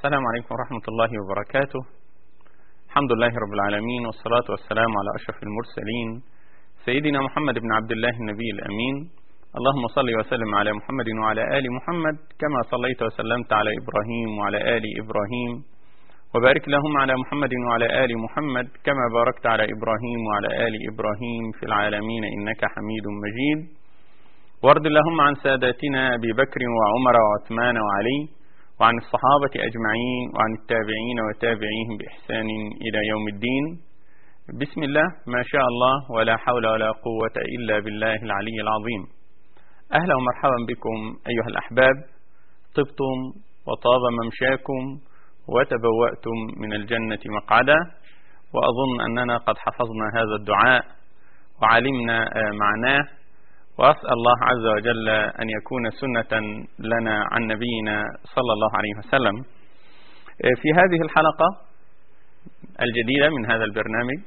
السلام عليكم ورحمة الله وبركاته الحمد لله رب العالمين والصلاة والسلام على أشرف المرسلين سيدنا محمد بن عبد الله النبي الأمين اللهم صل وسلم على محمد وعلى آل محمد كما صليت وسلمت على إبراهيم وعلى آل إبراهيم وبارك لهم على محمد وعلى آل محمد كما باركت على إبراهيم وعلى آل إبراهيم في العالمين إنك حميد مجيد وارض اللهم عن ساداتنا أبي بكر وعمر وعثمان وعلي وعن الصحابة أجمعين وعن التابعين وتابعيهم بإحسان إلى يوم الدين بسم الله ما شاء الله ولا حول ولا قوة إلا بالله العلي العظيم أهلا ومرحبا بكم أيها الأحباب طبتم وطاب ممشاكم وتبوأتم من الجنة مقعدا وأظن أننا قد حفظنا هذا الدعاء وعلمنا معناه وأسأل الله عز وجل أن يكون سنة لنا عن نبينا صلى الله عليه وسلم في هذه الحلقة الجديدة من هذا البرنامج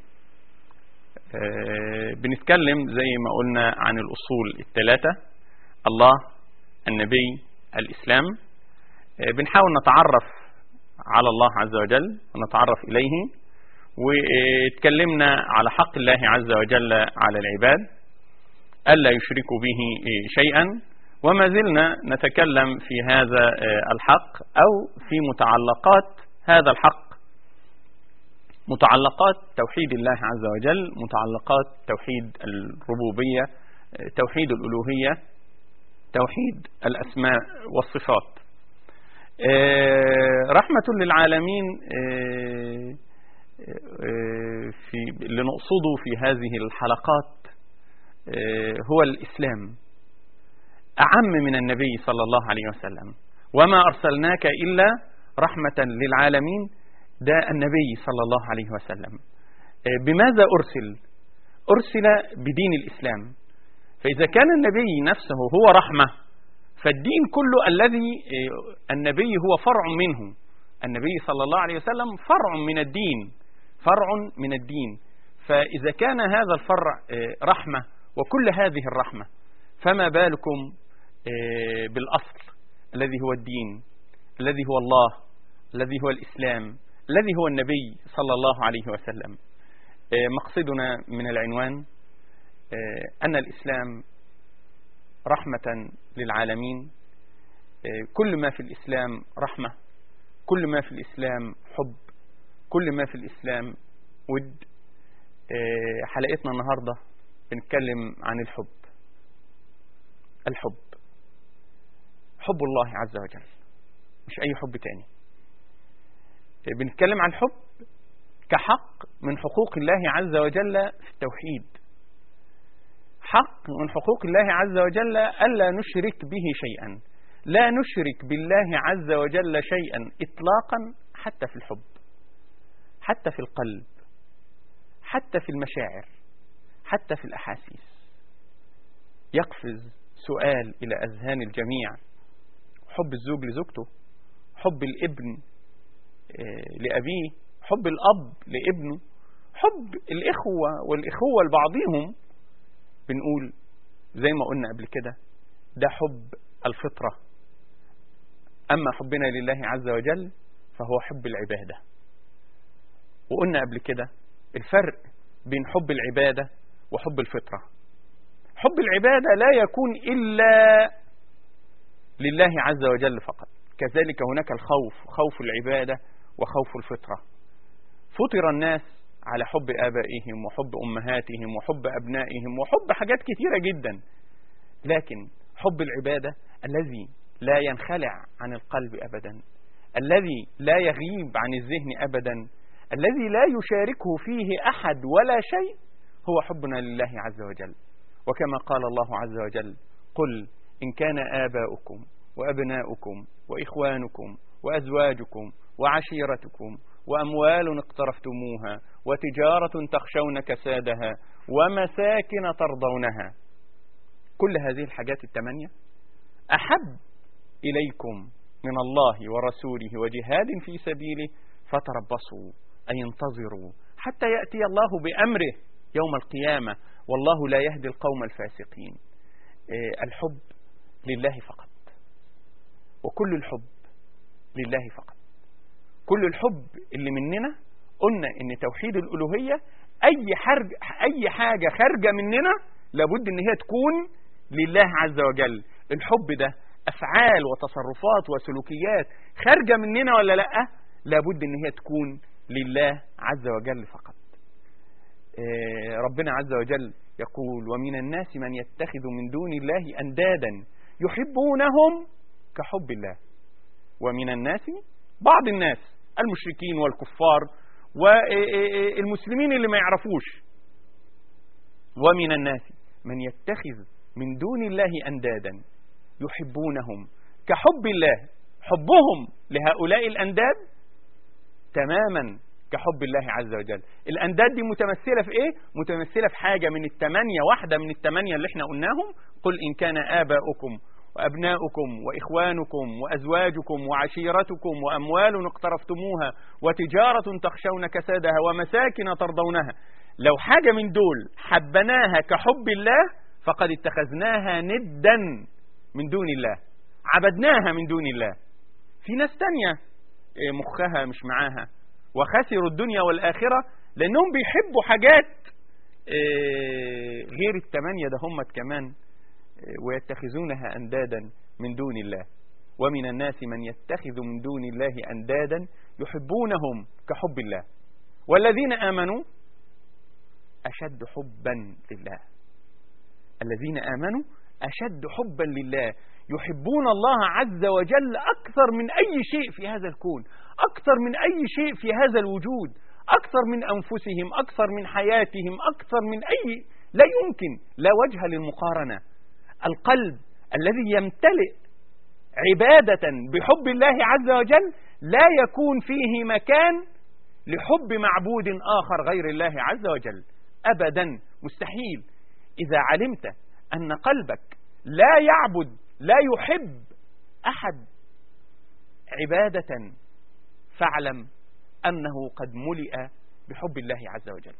بنتكلم زي ما قلنا عن الأصول الثلاثة الله النبي الإسلام بنحاول نتعرف على الله عز وجل ونتعرف إليه واتكلمنا على حق الله عز وجل على العباد ألا يشركوا به شيئا وما زلنا نتكلم في هذا الحق أو في متعلقات هذا الحق متعلقات توحيد الله عز وجل متعلقات توحيد الربوبية توحيد الألوهية توحيد الأسماء والصفات رحمة للعالمين في لنقصده في هذه الحلقات هو الإسلام أعم من النبي صلى الله عليه وسلم وما أرسلناك إلا رحمة للعالمين ده النبي صلى الله عليه وسلم بماذا أرسل أرسل بدين الإسلام فإذا كان النبي نفسه هو رحمة فالدين كله الذي النبي هو فرع منه النبي صلى الله عليه وسلم فرع من الدين فرع من الدين فإذا كان هذا الفرع رحمة وكل هذه الرحمة فما بالكم بالأصل الذي هو الدين الذي هو الله الذي هو الإسلام الذي هو النبي صلى الله عليه وسلم مقصدنا من العنوان أن الإسلام رحمة للعالمين كل ما في الإسلام رحمة كل ما في الإسلام حب كل ما في الإسلام ود حلقتنا النهاردة بنتكلم عن الحب الحب حب الله عز وجل مش أي حب تاني بنتكلم عن حب كحق من حقوق الله عز وجل في التوحيد حق من حقوق الله عز وجل ألا نشرك به شيئا لا نشرك بالله عز وجل شيئا إطلاقا حتى في الحب حتى في القلب حتى في المشاعر حتى في الأحاسيس يقفز سؤال إلى أذهان الجميع حب الزوج لزوجته حب الابن لأبيه حب الأب لابنه حب الإخوة والإخوة لبعضهم بنقول زي ما قلنا قبل كده ده حب الفطرة أما حبنا لله عز وجل فهو حب العبادة وقلنا قبل كده الفرق بين حب العبادة وحب الفطرة حب العبادة لا يكون إلا لله عز وجل فقط كذلك هناك الخوف خوف العبادة وخوف الفطرة فطر الناس على حب آبائهم وحب أمهاتهم وحب أبنائهم وحب حاجات كثيرة جدا لكن حب العبادة الذي لا ينخلع عن القلب أبدا الذي لا يغيب عن الذهن أبدا الذي لا يشاركه فيه أحد ولا شيء هو حبنا لله عز وجل وكما قال الله عز وجل قل إن كان آباؤكم وأبناؤكم وإخوانكم وأزواجكم وعشيرتكم وأموال اقترفتموها وتجارة تخشون كسادها ومساكن ترضونها كل هذه الحاجات الثمانية أحب إليكم من الله ورسوله وجهاد في سبيله فتربصوا أي انتظروا حتى يأتي الله بأمره يوم القيامة والله لا يهدي القوم الفاسقين الحب لله فقط وكل الحب لله فقط كل الحب اللي مننا قلنا ان توحيد الالوهيه اي حرج اي حاجه خارجه مننا لابد ان هي تكون لله عز وجل الحب ده افعال وتصرفات وسلوكيات خارجه مننا ولا لا لابد ان هي تكون لله عز وجل فقط آه، ربنا عز وجل يقول ومن الناس من يتخذ من دون الله اندادا يحبونهم كحب الله ومن الناس بعض الناس المشركين والكفار والمسلمين اللي ما يعرفوش ومن الناس من يتخذ من دون الله أندادا يحبونهم كحب الله حبهم لهؤلاء الأنداد تماما كحب الله عز وجل الأنداد دي متمثلة في إيه؟ متمثلة في حاجة من التمانية واحدة من التمانية اللي احنا قلناهم قل إن كان آباؤكم وأبناؤكم وإخوانكم وأزواجكم وعشيرتكم وأموال اقترفتموها وتجارة تخشون كسادها ومساكن ترضونها لو حاجة من دول حبناها كحب الله فقد اتخذناها ندا من دون الله عبدناها من دون الله في ناس تانية إيه، مخها مش معاها وخسروا الدنيا والآخرة لأنهم بيحبوا حاجات إيه، غير التمانية ده هم كمان ويتخذونها أندادا من دون الله ومن الناس من يتخذ من دون الله أندادا يحبونهم كحب الله والذين آمنوا أشد حبا لله الذين آمنوا أشد حبا لله يحبون الله عز وجل أكثر من أي شيء في هذا الكون أكثر من أي شيء في هذا الوجود أكثر من أنفسهم أكثر من حياتهم أكثر من أي لا يمكن لا وجه للمقارنة القلب الذي يمتلئ عبادة بحب الله عز وجل لا يكون فيه مكان لحب معبود آخر غير الله عز وجل أبدا مستحيل إذا علمت أن قلبك لا يعبد لا يحب أحد عبادة فاعلم أنه قد ملئ بحب الله عز وجل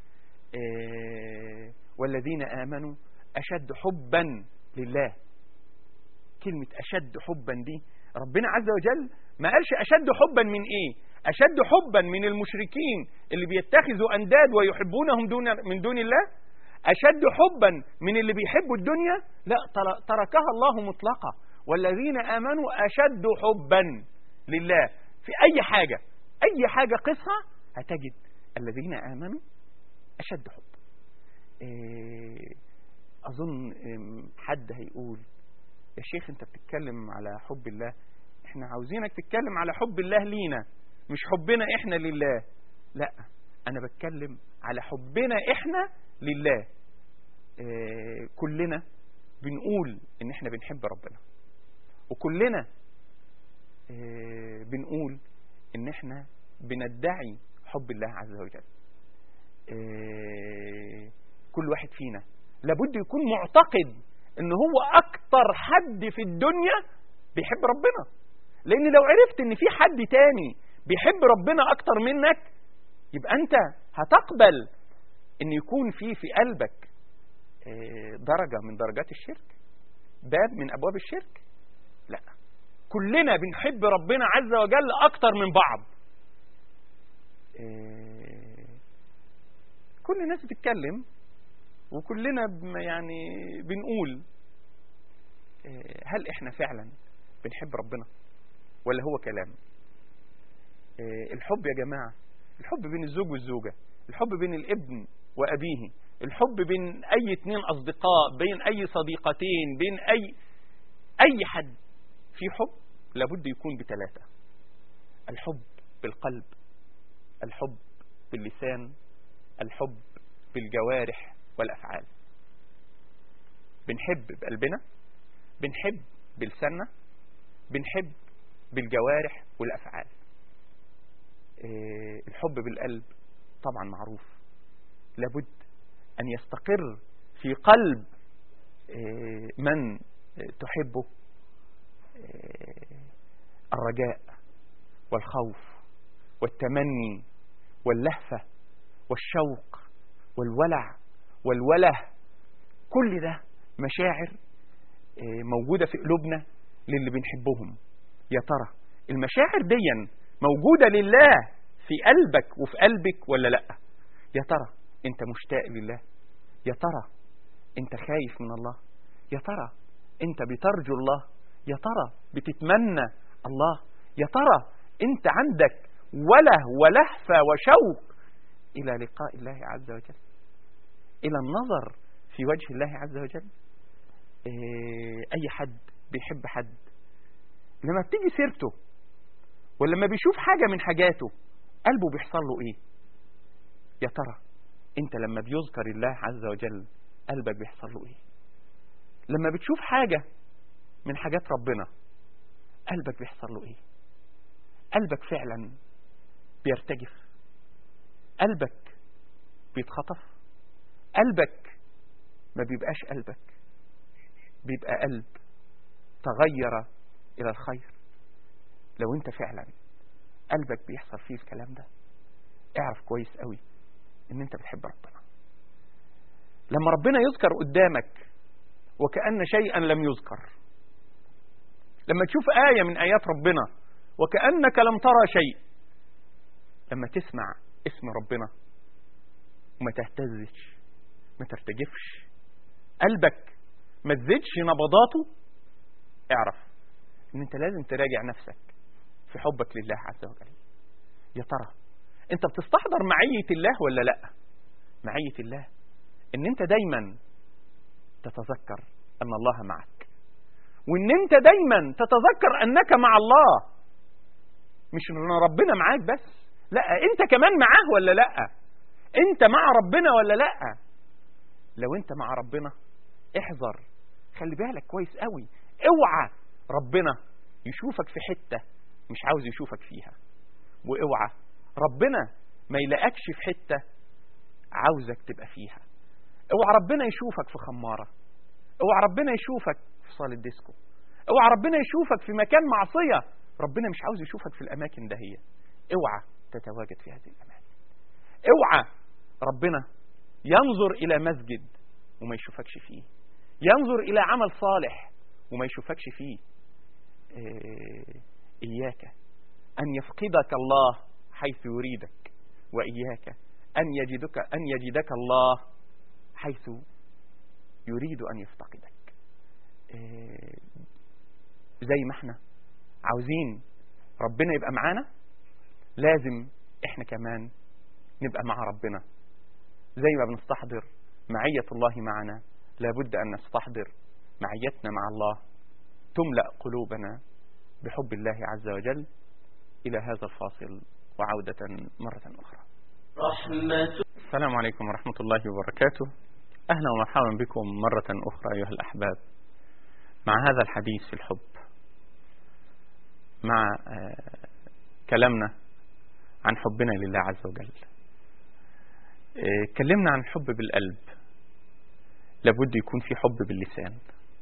إيه والذين آمنوا أشد حبا لله كلمة أشد حبا دي ربنا عز وجل ما قالش أشد حبا من إيه أشد حبا من المشركين اللي بيتخذوا أنداد ويحبونهم دون من دون الله أشد حبا من اللي بيحبوا الدنيا لا تركها الله مطلقة والذين آمنوا أشد حبا لله في أي حاجة أي حاجة قصها هتجد الذين آمنوا أشد حب إيه أظن حد هيقول يا شيخ أنت بتتكلم على حب الله احنا عاوزينك تتكلم على حب الله لينا مش حبنا احنا لله لا أنا بتكلم على حبنا احنا لله اه كلنا بنقول ان احنا بنحب ربنا وكلنا اه بنقول ان احنا بندعي حب الله عز وجل اه كل واحد فينا لابد يكون معتقد ان هو اكتر حد في الدنيا بيحب ربنا لان لو عرفت ان في حد تاني بيحب ربنا اكتر منك يبقى انت هتقبل ان يكون في في قلبك درجة من درجات الشرك باب من ابواب الشرك لا كلنا بنحب ربنا عز وجل اكتر من بعض كل الناس بتتكلم وكلنا يعني بنقول هل احنا فعلا بنحب ربنا ولا هو كلام الحب يا جماعة الحب بين الزوج والزوجة الحب بين الابن وأبيه الحب بين أي اتنين أصدقاء بين أي صديقتين بين أي أي حد في حب لابد يكون بثلاثة الحب بالقلب الحب باللسان الحب بالجوارح والأفعال بنحب بقلبنا بنحب بلساننا بنحب بالجوارح والأفعال الحب بالقلب طبعا معروف لابد أن يستقر في قلب من تحبه الرجاء والخوف والتمني واللهفة والشوق والولع والوله كل ده مشاعر موجودة في قلوبنا للي بنحبهم يا ترى المشاعر دي موجودة لله في قلبك وفي قلبك ولا لا يا ترى انت مشتاق لله يا ترى انت خايف من الله يا ترى انت بترجو الله يا ترى بتتمنى الله يا ترى انت عندك وله ولهفة وشوق إلى لقاء الله عز وجل إلى النظر في وجه الله عز وجل إيه أي حد بيحب حد لما بتيجي سيرته ولما بيشوف حاجة من حاجاته قلبه بيحصل له إيه يا ترى أنت لما بيذكر الله عز وجل قلبك بيحصل له إيه لما بتشوف حاجة من حاجات ربنا قلبك بيحصل له إيه قلبك فعلا بيرتجف قلبك بيتخطف قلبك ما بيبقاش قلبك بيبقى قلب تغير إلى الخير لو انت فعلا قلبك بيحصل فيه الكلام ده اعرف كويس قوي ان انت بتحب ربنا لما ربنا يذكر قدامك وكأن شيئا لم يذكر لما تشوف آية من آيات ربنا وكأنك لم ترى شيء لما تسمع اسم ربنا وما تهتزش ما ترتجفش قلبك ما تزيدش نبضاته اعرف ان انت لازم تراجع نفسك في حبك لله عز وجل يا ترى انت بتستحضر معية الله ولا لا معية الله ان انت دايما تتذكر ان الله معك وان انت دايما تتذكر انك مع الله مش ان ربنا معاك بس لا انت كمان معاه ولا لا انت مع ربنا ولا لا لو انت مع ربنا احذر خلي بالك كويس قوي اوعى ربنا يشوفك في حتة مش عاوز يشوفك فيها واوعى ربنا ما يلاقكش في حتة عاوزك تبقى فيها اوعى ربنا يشوفك في خمارة اوعى ربنا يشوفك في صالة ديسكو اوعى ربنا يشوفك في مكان معصية ربنا مش عاوز يشوفك في الاماكن دهية اوعى تتواجد في هذه الاماكن اوعى ربنا ينظر الى مسجد وما يشوفكش فيه ينظر الى عمل صالح وما يشوفكش فيه إياك أن يفقدك الله حيث يريدك وإياك أن يجدك أن يجدك الله حيث يريد أن يفتقدك زي ما احنا عاوزين ربنا يبقى معانا لازم احنا كمان نبقى مع ربنا زي ما بنستحضر معية الله معنا لابد أن نستحضر معيتنا مع الله تملأ قلوبنا بحب الله عز وجل إلى هذا الفاصل وعودة مرة أخرى رحمة السلام عليكم ورحمة الله وبركاته أهلا ومرحبا بكم مرة أخرى أيها الأحباب مع هذا الحديث في الحب مع كلامنا عن حبنا لله عز وجل اتكلمنا عن الحب بالقلب لابد يكون في حب باللسان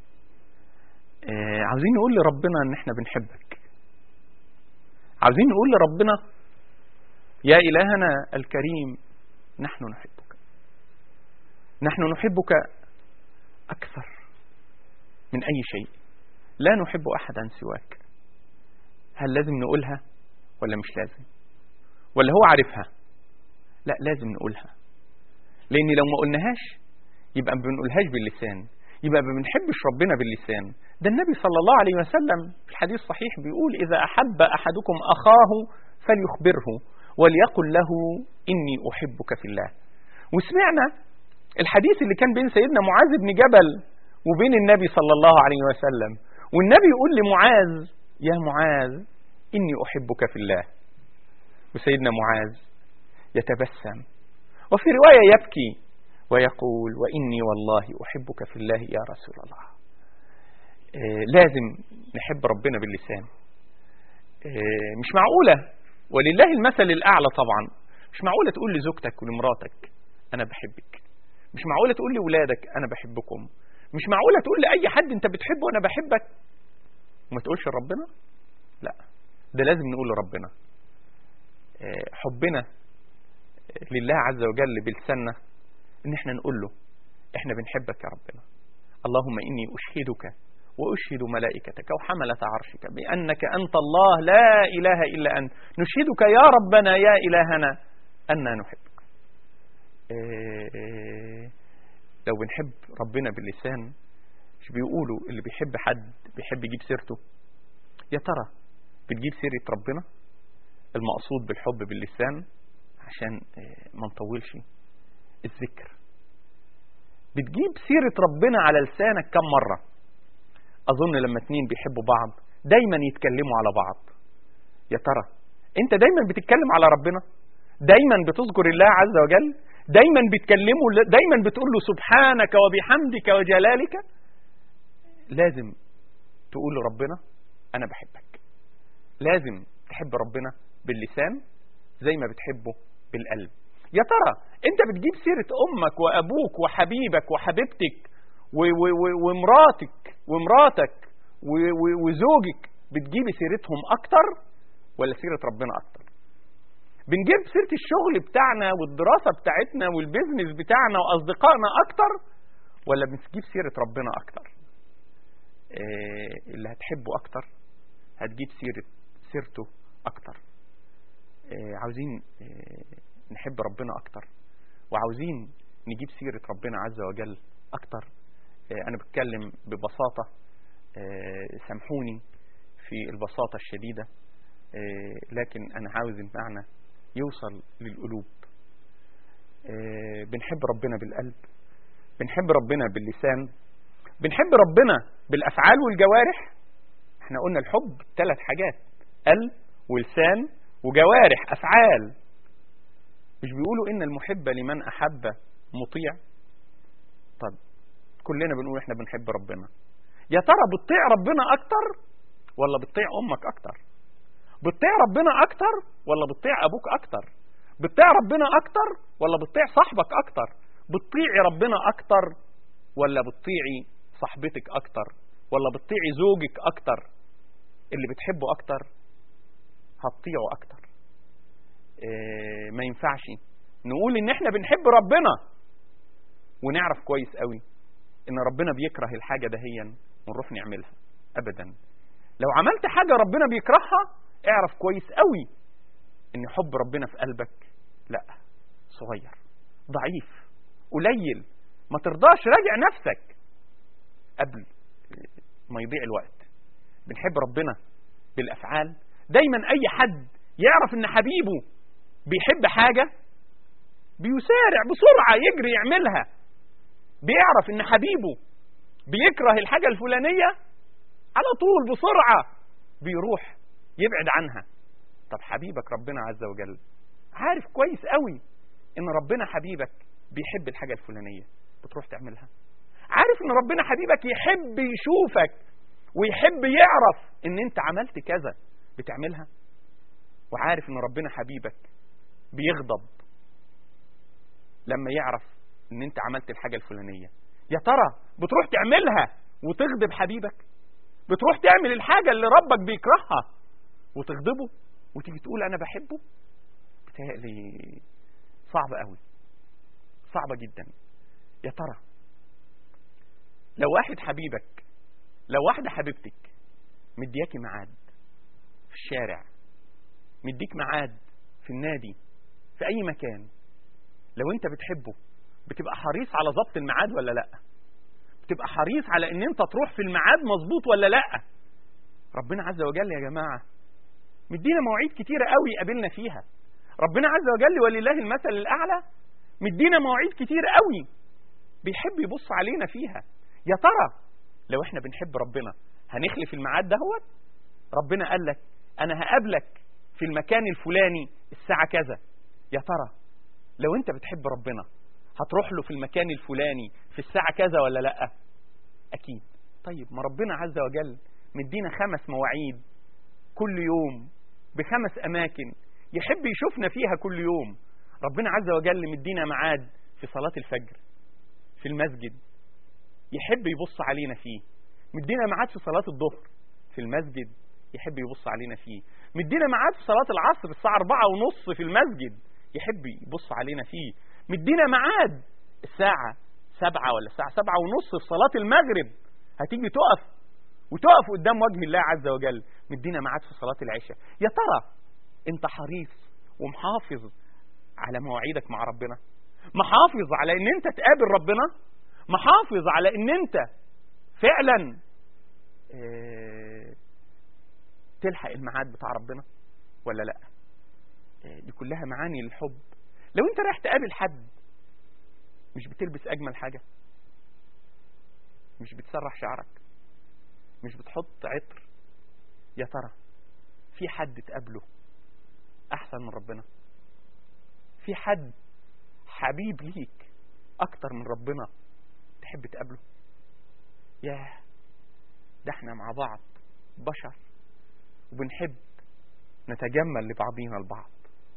عاوزين نقول لربنا ان احنا بنحبك عاوزين نقول لربنا يا إلهنا الكريم نحن نحبك نحن نحبك أكثر من أي شيء لا نحب أحدا سواك هل لازم نقولها ولا مش لازم ولا هو عارفها لا لازم نقولها لأن لو ما قلناهاش يبقى ما بنقولهاش باللسان يبقى ما بنحبش ربنا باللسان ده النبي صلى الله عليه وسلم في الحديث الصحيح بيقول إذا أحب أحدكم أخاه فليخبره وليقل له إني أحبك في الله وسمعنا الحديث اللي كان بين سيدنا معاذ بن جبل وبين النبي صلى الله عليه وسلم والنبي يقول لمعاذ يا معاذ إني أحبك في الله وسيدنا معاذ يتبسم وفي رواية يبكي ويقول وإني والله أحبك في الله يا رسول الله إيه لازم نحب ربنا باللسان إيه مش معقولة ولله المثل الأعلى طبعا مش معقولة تقول لزوجتك ولمراتك أنا بحبك مش معقولة تقول لولادك أنا بحبكم مش معقولة تقول لأي حد أنت بتحبه أنا بحبك وما تقولش لربنا لا ده لازم نقول لربنا إيه حبنا لله عز وجل بلساننا ان احنا نقول له احنا بنحبك يا ربنا اللهم اني اشهدك وأشهد ملائكتك وحملة عرشك بأنك أنت الله لا إله إلا أنت نشهدك يا ربنا يا إلهنا أنا نحبك إيه لو بنحب ربنا باللسان مش بيقولوا اللي بيحب حد بيحب يجيب سيرته يا ترى بتجيب سيرة ربنا المقصود بالحب باللسان عشان ما نطولش الذكر بتجيب سيرة ربنا على لسانك كم مرة أظن لما اتنين بيحبوا بعض دايما يتكلموا على بعض يا ترى انت دايما بتتكلم على ربنا دايما بتذكر الله عز وجل دايما بتكلمه دايما بتقول له سبحانك وبحمدك وجلالك لازم تقول لربنا انا بحبك لازم تحب ربنا باللسان زي ما بتحبه بالقلب يا ترى انت بتجيب سيرة امك وابوك وحبيبك وحبيبتك ومراتك ومراتك وزوجك بتجيبي سيرتهم اكتر ولا سيرة ربنا اكتر بنجيب سيرة الشغل بتاعنا والدراسة بتاعتنا والبيزنس بتاعنا واصدقائنا اكتر ولا بنجيب سيرة ربنا اكتر إيه اللي هتحبه اكتر هتجيب سيرة سيرته اكتر إيه عاوزين إيه نحب ربنا أكتر وعاوزين نجيب سيرة ربنا عز وجل أكتر أنا بتكلم ببساطة سامحوني في البساطة الشديدة لكن أنا عاوز المعنى يوصل للقلوب بنحب ربنا بالقلب بنحب ربنا باللسان بنحب ربنا بالأفعال والجوارح احنا قلنا الحب ثلاث حاجات قلب ولسان وجوارح أفعال مش بيقولوا إن المحب لمن أحب مطيع طب كلنا بنقول إحنا بنحب ربنا يا ترى بتطيع ربنا أكتر ولا بتطيع أمك أكتر بتطيع ربنا أكتر ولا بتطيع أبوك أكتر بتطيع ربنا أكتر ولا بتطيع صاحبك أكتر بتطيعي ربنا أكتر ولا بتطيعي صاحبتك أكتر ولا بتطيعي زوجك أكتر اللي بتحبه أكتر هتطيعه أكتر إيه ما ينفعش نقول ان احنا بنحب ربنا ونعرف كويس قوي ان ربنا بيكره الحاجة دهيا ونروح نعملها ابدا لو عملت حاجة ربنا بيكرهها اعرف كويس قوي ان حب ربنا في قلبك لا صغير ضعيف قليل ما ترضاش راجع نفسك قبل ما يضيع الوقت بنحب ربنا بالافعال دايما اي حد يعرف ان حبيبه بيحب حاجة بيسارع بسرعة يجري يعملها بيعرف ان حبيبه بيكره الحاجة الفلانية على طول بسرعة بيروح يبعد عنها طب حبيبك ربنا عز وجل عارف كويس قوي ان ربنا حبيبك بيحب الحاجة الفلانية بتروح تعملها عارف ان ربنا حبيبك يحب يشوفك ويحب يعرف ان انت عملت كذا بتعملها وعارف ان ربنا حبيبك بيغضب لما يعرف ان انت عملت الحاجة الفلانية يا ترى بتروح تعملها وتغضب حبيبك بتروح تعمل الحاجة اللي ربك بيكرهها وتغضبه وتيجي تقول انا بحبه بتهيألي صعب قوي صعبة جدا يا ترى لو واحد حبيبك لو واحدة حبيبتك مدياكي ميعاد في الشارع مديك ميعاد في النادي في اي مكان لو انت بتحبه بتبقى حريص على ضبط الميعاد ولا لا بتبقى حريص على ان انت تروح في الميعاد مظبوط ولا لا ربنا عز وجل يا جماعة مدينا مواعيد كتيرة قوي قابلنا فيها ربنا عز وجل ولله المثل الأعلى مدينا مواعيد كتيرة قوي بيحب يبص علينا فيها يا ترى لو احنا بنحب ربنا هنخلف الميعاد دهوت ربنا قال لك انا هقابلك في المكان الفلاني الساعة كذا يا ترى لو انت بتحب ربنا هتروح له في المكان الفلاني في الساعة كذا ولا لا اكيد طيب ما ربنا عز وجل مدينا خمس مواعيد كل يوم بخمس اماكن يحب يشوفنا فيها كل يوم ربنا عز وجل مدينا ميعاد في صلاة الفجر في المسجد يحب يبص علينا فيه مدينا ميعاد في صلاة الظهر في المسجد يحب يبص علينا فيه مدينا ميعاد في صلاة العصر الساعة أربعة ونص في المسجد يحب يبص علينا فيه مدينا ميعاد الساعة سبعة ولا الساعة سبعة ونص في صلاة المغرب هتيجي تقف وتقف قدام وجه الله عز وجل مدينا ميعاد في صلاة العشاء يا ترى انت حريص ومحافظ على مواعيدك مع ربنا محافظ على ان انت تقابل ربنا محافظ على ان انت فعلا اه تلحق الميعاد بتاع ربنا ولا لا اه دي كلها معاني للحب لو انت رايح تقابل حد مش بتلبس اجمل حاجة مش بتسرح شعرك مش بتحط عطر يا ترى في حد تقابله احسن من ربنا في حد حبيب ليك اكتر من ربنا تحب تقابله ياه ده احنا مع بعض بشر وبنحب نتجمل لبعضينا البعض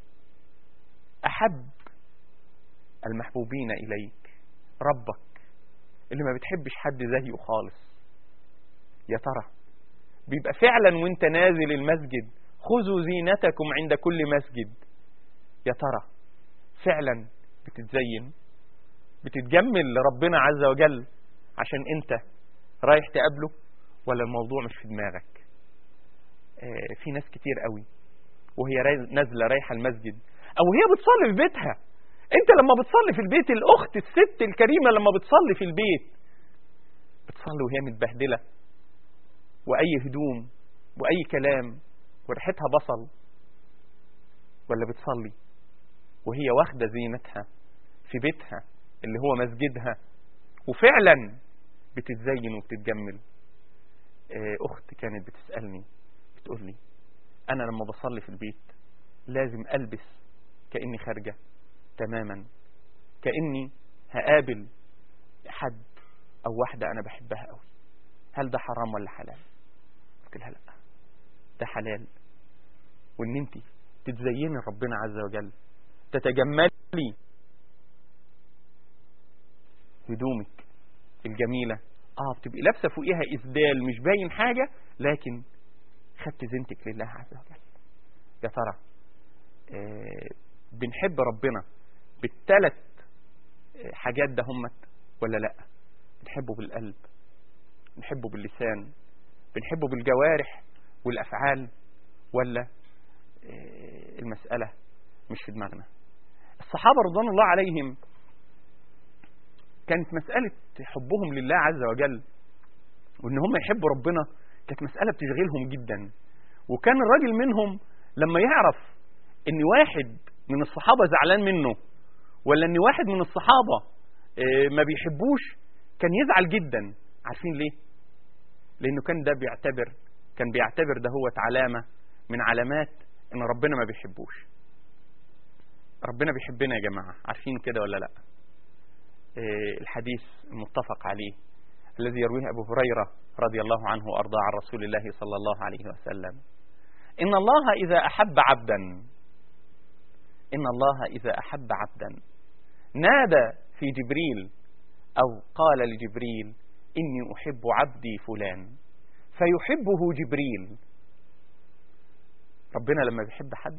احب المحبوبين اليك ربك اللي ما بتحبش حد زيه خالص يا ترى بيبقى فعلا وانت نازل المسجد خذوا زينتكم عند كل مسجد يا ترى فعلا بتتزين بتتجمل لربنا عز وجل عشان انت رايح تقابله ولا الموضوع مش في دماغك اه في ناس كتير قوي وهي نازلة رايحة المسجد او هي بتصلي في بيتها انت لما بتصلي في البيت الاخت الست الكريمة لما بتصلي في البيت بتصلي وهي متبهدلة واي هدوم واي كلام وريحتها بصل ولا بتصلي وهي واخدة زينتها في بيتها اللي هو مسجدها وفعلا بتتزين وبتتجمل اخت كانت بتسألني بتقول لي انا لما بصلي في البيت لازم البس كأني خارجة تماما كأني هقابل حد او واحدة انا بحبها قوي هل ده حرام ولا حلال قلت لها لا ده حلال وان انت تتزيني ربنا عز وجل تتجملي هدومك الجميلة اه بتبقي لابسة فوقيها اسدال مش باين حاجة لكن خدت زينتك لله عز وجل يا ترى آه بنحب ربنا بالثلاث حاجات ده همت ولا لا بنحبه بالقلب بنحبه باللسان بنحبه بالجوارح والافعال ولا آه المسألة مش في دماغنا الصحابة رضوان الله عليهم كانت مسألة حبهم لله عز وجل وان هم يحبوا ربنا كانت مسألة بتشغلهم جدا وكان الراجل منهم لما يعرف ان واحد من الصحابة زعلان منه ولا ان واحد من الصحابة ما بيحبوش كان يزعل جدا عارفين ليه لانه كان ده بيعتبر كان بيعتبر ده هو علامة من علامات ان ربنا ما بيحبوش ربنا بيحبنا يا جماعة عارفين كده ولا لا الحديث المتفق عليه الذي يرويه أبو هريرة رضي الله عنه وأرضاه عن رسول الله صلى الله عليه وسلم إن الله إذا أحب عبدا إن الله إذا أحب عبدا نادى في جبريل أو قال لجبريل إني أحب عبدي فلان فيحبه جبريل ربنا لما بيحب حد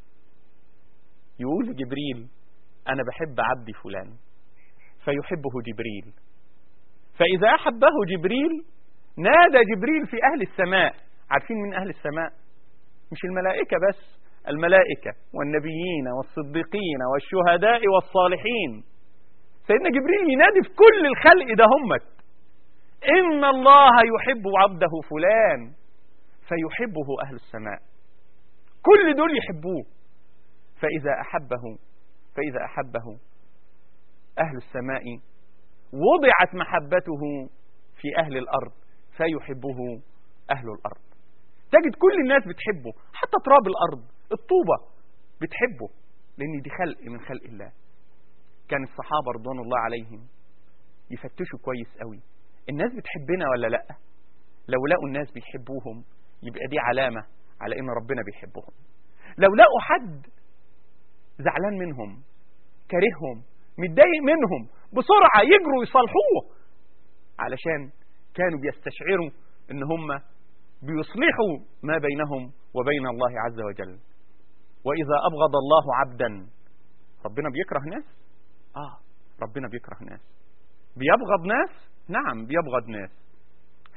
يقول لجبريل أنا بحب عبدي فلان فيحبه جبريل فإذا أحبه جبريل نادى جبريل في أهل السماء عارفين من أهل السماء مش الملائكة بس الملائكة والنبيين والصديقين والشهداء والصالحين سيدنا جبريل ينادي في كل الخلق ده همت إن الله يحب عبده فلان فيحبه أهل السماء كل دول يحبوه فإذا أحبه فإذا أحبه أهل السماء وضعت محبته في أهل الأرض فيحبه أهل الأرض تجد كل الناس بتحبه حتى تراب الأرض الطوبة بتحبه لأن دي خلق من خلق الله كان الصحابة رضوان الله عليهم يفتشوا كويس قوي الناس بتحبنا ولا لا لو لقوا الناس بيحبوهم يبقى دي علامة على ان ربنا بيحبهم لو لقوا حد زعلان منهم كارههم متضايق منهم بسرعة يجروا يصالحوه علشان كانوا بيستشعروا ان هم بيصلحوا ما بينهم وبين الله عز وجل وإذا أبغض الله عبدا ربنا بيكره ناس آه ربنا بيكره ناس بيبغض ناس نعم بيبغض ناس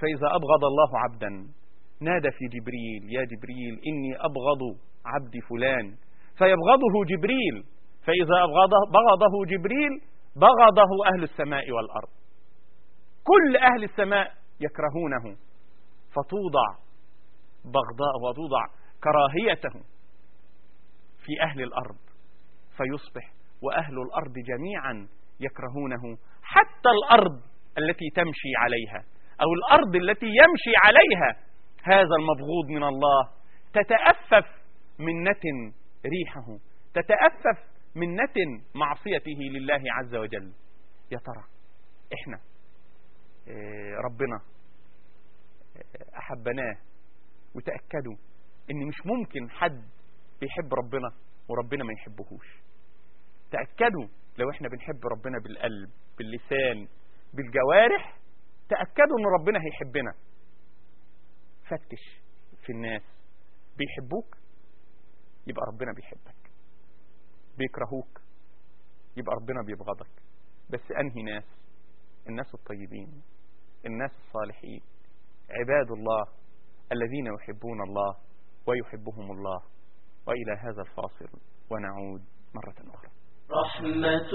فإذا أبغض الله عبدا نادى في جبريل يا جبريل إني أبغض عبدي فلان فيبغضه جبريل فإذا أبغضه بغضه جبريل بغضه أهل السماء والأرض كل أهل السماء يكرهونه فتوضع بغضاء وتوضع كراهيته في أهل الأرض فيصبح وأهل الأرض جميعا يكرهونه حتى الأرض التي تمشي عليها أو الأرض التي يمشي عليها هذا المبغوض من الله تتأفف من نتن ريحه تتأفف من نتن معصيته لله عز وجل يا ترى احنا اه ربنا اه أحبناه وتأكدوا ان مش ممكن حد بيحب ربنا وربنا ما يحبهوش تأكدوا لو احنا بنحب ربنا بالقلب باللسان بالجوارح تأكدوا ان ربنا هيحبنا فتش في الناس بيحبوك يبقى ربنا بيحبك بيكرهوك يبقى ربنا بيبغضك بس انهي ناس الناس الطيبين الناس الصالحين عباد الله الذين يحبون الله ويحبهم الله وإلى هذا الفاصل ونعود مرة أخرى رحمة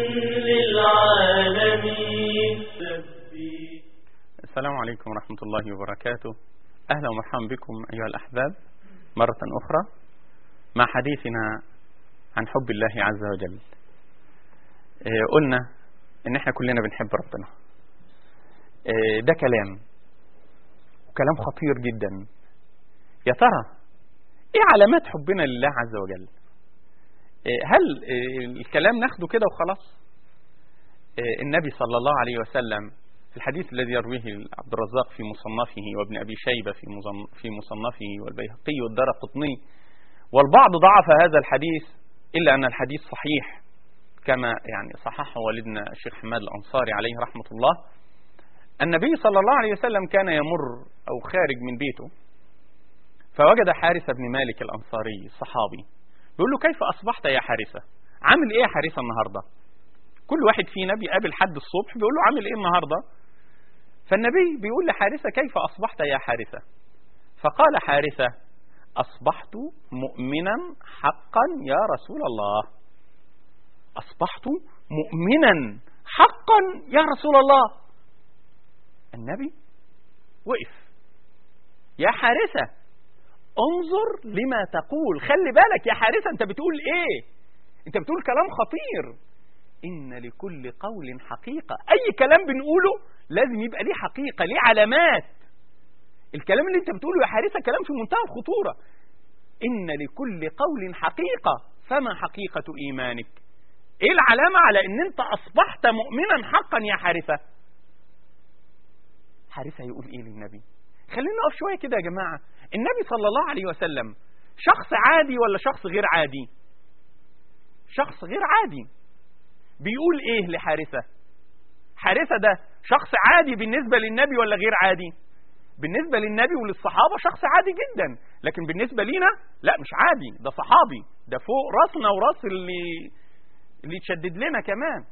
للعالمين السلام عليكم ورحمة الله وبركاته أهلا ومرحبا بكم أيها الأحباب مرة أخرى مع حديثنا عن حب الله عز وجل قلنا إن إحنا كلنا بنحب ربنا ده كلام وكلام خطير جدا يا ترى ايه علامات حبنا لله عز وجل هل الكلام ناخده كده وخلاص النبي صلى الله عليه وسلم في الحديث الذي يرويه عبد الرزاق في مصنفه وابن أبي شيبة في في مصنفه والبيهقي والدار قطني والبعض ضعف هذا الحديث إلا أن الحديث صحيح كما يعني صححه والدنا الشيخ حماد الأنصاري عليه رحمة الله النبي صلى الله عليه وسلم كان يمر أو خارج من بيته فوجد حارثة بن مالك الأنصاري الصحابي بيقول له كيف أصبحت يا حارثة عامل إيه يا حارثة النهاردة كل واحد فينا بيقابل حد الصبح بيقول له عامل إيه النهاردة فالنبي بيقول لحارثة كيف أصبحت يا حارثة فقال حارثة أصبحت مؤمنا حقا يا رسول الله أصبحت مؤمنا حقا يا رسول الله النبي وقف يا حارثة انظر لما تقول خلي بالك يا حارثة انت بتقول ايه انت بتقول كلام خطير ان لكل قول حقيقة اي كلام بنقوله لازم يبقى ليه حقيقة ليه علامات الكلام اللي انت بتقوله يا حارثة كلام في منتهى الخطورة ان لكل قول حقيقة فما حقيقة ايمانك ايه العلامة على ان انت اصبحت مؤمنا حقا يا حارثة حارثة يقول ايه للنبي خلينا نقف شوية كده يا جماعة النبي صلى الله عليه وسلم شخص عادي ولا شخص غير عادي شخص غير عادي بيقول ايه لحارثة حارثة ده شخص عادي بالنسبة للنبي ولا غير عادي بالنسبة للنبي وللصحابة شخص عادي جدا لكن بالنسبة لينا لا مش عادي ده صحابي ده فوق راسنا وراس اللي اللي يتشدد لنا كمان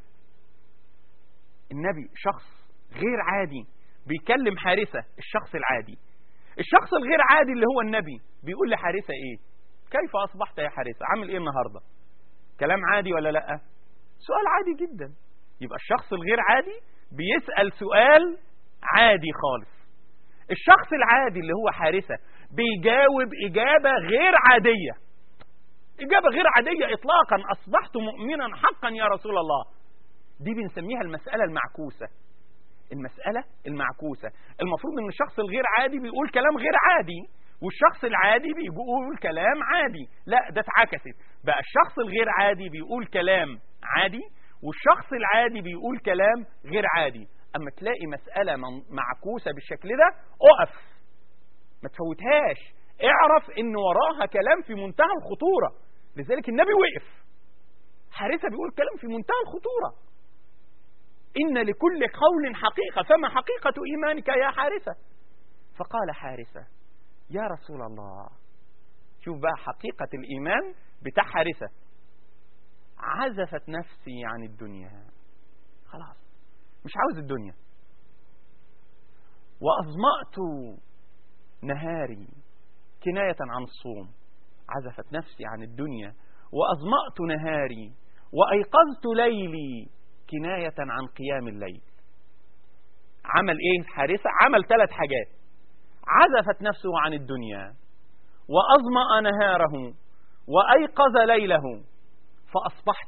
النبي شخص غير عادي بيكلم حارثة الشخص العادي الشخص الغير عادي اللي هو النبي بيقول لحارثة ايه كيف اصبحت يا حارثة عامل ايه النهاردة كلام عادي ولا لا سؤال عادي جدا يبقى الشخص الغير عادي بيسأل سؤال عادي خالص الشخص العادي اللي هو حارثة بيجاوب إجابة غير عادية إجابة غير عادية إطلاقا أصبحت مؤمنا حقا يا رسول الله دي بنسميها المسألة المعكوسة المسألة المعكوسة المفروض ان الشخص الغير عادي بيقول كلام غير عادي والشخص العادي بيقول كلام عادي لا ده اتعكست بقى الشخص الغير عادي بيقول كلام عادي والشخص العادي بيقول كلام غير عادي اما تلاقي مسألة معكوسة بالشكل ده اقف ما تفوتهاش اعرف ان وراها كلام في منتهى الخطورة لذلك النبي وقف حارثة بيقول كلام في منتهى الخطورة إن لكل قول حقيقة فما حقيقة إيمانك يا حارثة فقال حارثة يا رسول الله شوف بقى حقيقة الإيمان بتاع حارثة عزفت نفسي عن الدنيا خلاص مش عاوز الدنيا وأظمأت نهاري كناية عن الصوم عزفت نفسي عن الدنيا وأظمأت نهاري وأيقظت ليلي كناية عن قيام الليل عمل ايه حارثة عمل ثلاث حاجات عزفت نفسه عن الدنيا وأظمأ نهاره وأيقظ ليله فأصبحت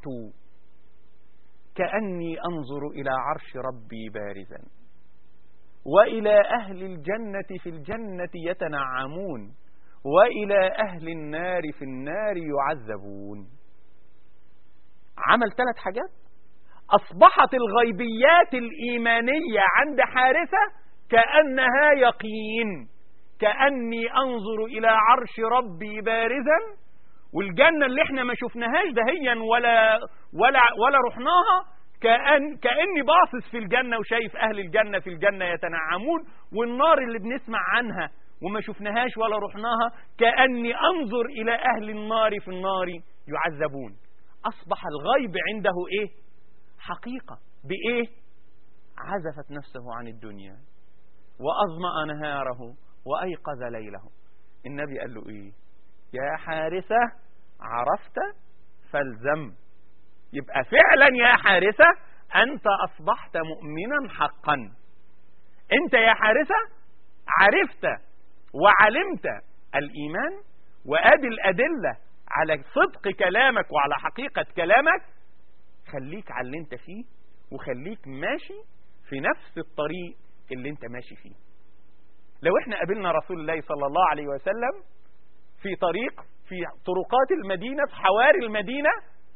كأني أنظر إلى عرش ربي بارزا وإلى أهل الجنة في الجنة يتنعمون وإلى أهل النار في النار يعذبون عمل ثلاث حاجات أصبحت الغيبيات الإيمانية عند حارثة كأنها يقين كأني أنظر إلى عرش ربي بارزا والجنة اللي احنا ما شفناهاش دهيا ولا ولا ولا رحناها كأن كأني باصص في الجنة وشايف أهل الجنة في الجنة يتنعمون والنار اللي بنسمع عنها وما شفناهاش ولا رحناها كأني أنظر إلى أهل النار في النار يعذبون أصبح الغيب عنده إيه حقيقة بإيه عزفت نفسه عن الدنيا وأظمأ نهاره وأيقظ ليله النبي قال له إيه يا حارثة عرفت فالزم يبقى فعلا يا حارثة أنت أصبحت مؤمنا حقا أنت يا حارثة عرفت وعلمت الإيمان وآدي الأدلة على صدق كلامك وعلى حقيقة كلامك خليك على اللي انت فيه وخليك ماشي في نفس الطريق اللي انت ماشي فيه لو احنا قابلنا رسول الله صلى الله عليه وسلم في طريق في طرقات المدينة في حواري المدينة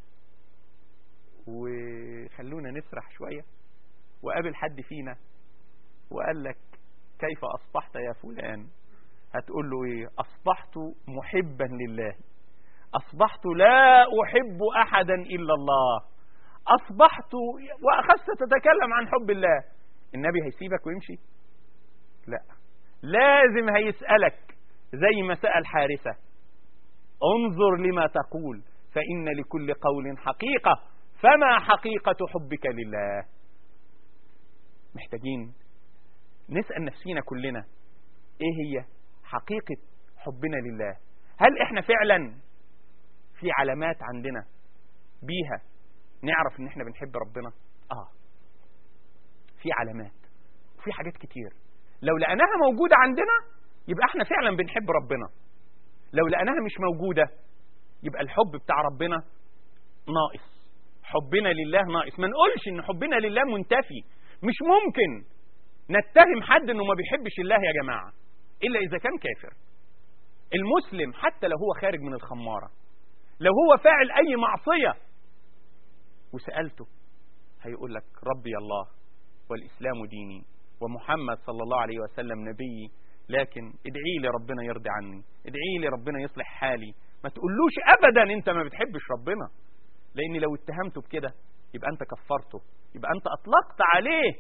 وخلونا نسرح شوية وقابل حد فينا وقال لك كيف أصبحت يا فلان هتقول له ايه اصبحت محبا لله اصبحت لا احب احدا الا الله اصبحت واخذت تتكلم عن حب الله النبي هيسيبك ويمشي لا لازم هيسألك زي ما سأل حارثة انظر لما تقول فإن لكل قول حقيقة فما حقيقة حبك لله محتاجين نسأل نفسينا كلنا ايه هي حقيقة حبنا لله هل احنا فعلا في علامات عندنا بيها نعرف ان احنا بنحب ربنا اه في علامات وفي حاجات كتير لو لقيناها موجودة عندنا يبقى احنا فعلا بنحب ربنا لو لقيناها مش موجودة يبقى الحب بتاع ربنا ناقص حبنا لله ناقص ما نقولش ان حبنا لله منتفي مش ممكن نتهم حد انه ما بيحبش الله يا جماعة إلا إذا كان كافر المسلم حتى لو هو خارج من الخمارة لو هو فاعل أي معصية وسألته هيقول لك ربي الله والإسلام ديني ومحمد صلى الله عليه وسلم نبيي لكن ادعي لي ربنا يرضي عني ادعي لي ربنا يصلح حالي ما تقولوش أبدا أنت ما بتحبش ربنا لأن لو اتهمته بكده يبقى أنت كفرته يبقى أنت أطلقت عليه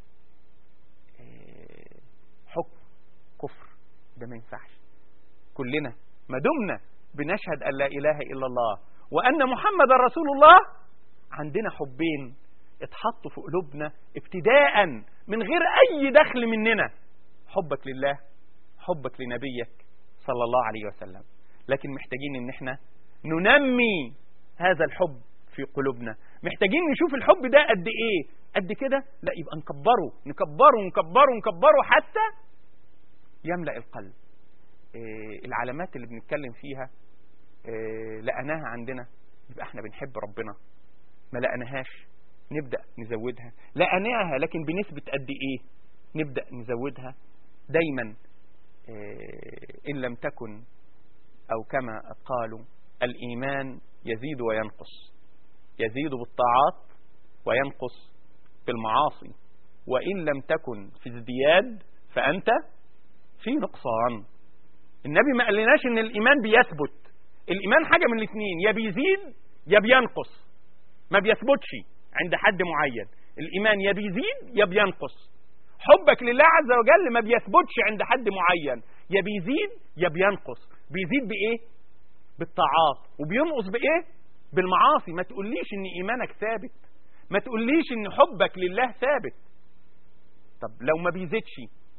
حكم كفر ده ما ينفعش كلنا ما دمنا بنشهد أن لا إله إلا الله وأن محمد رسول الله عندنا حبين اتحطوا في قلوبنا ابتداء من غير أي دخل مننا حبك لله حبك لنبيك صلى الله عليه وسلم لكن محتاجين ان احنا ننمي هذا الحب في قلوبنا محتاجين نشوف الحب ده قد ايه قد كده لا يبقى نكبره نكبره نكبره نكبره حتى يملأ القلب إيه العلامات اللي بنتكلم فيها إيه لقناها عندنا يبقى احنا بنحب ربنا ما لقناهاش نبدأ نزودها لقناها لكن بنسبة قد ايه نبدأ نزودها دايما إيه ان لم تكن او كما قالوا الايمان يزيد وينقص يزيد بالطاعات وينقص بالمعاصي وان لم تكن في ازدياد فانت في نقصان النبي ما قالناش ان الايمان بيثبت الايمان حاجة من الاثنين يا بيزيد يا بينقص ما بيثبتش عند حد معين الايمان يا بيزيد يا بينقص حبك لله عز وجل ما بيثبتش عند حد معين يا بيزيد يا بينقص بيزيد بايه بالطاعات وبينقص بايه بالمعاصي ما تقوليش ان ايمانك ثابت ما تقوليش ان حبك لله ثابت طب لو ما بيزيدش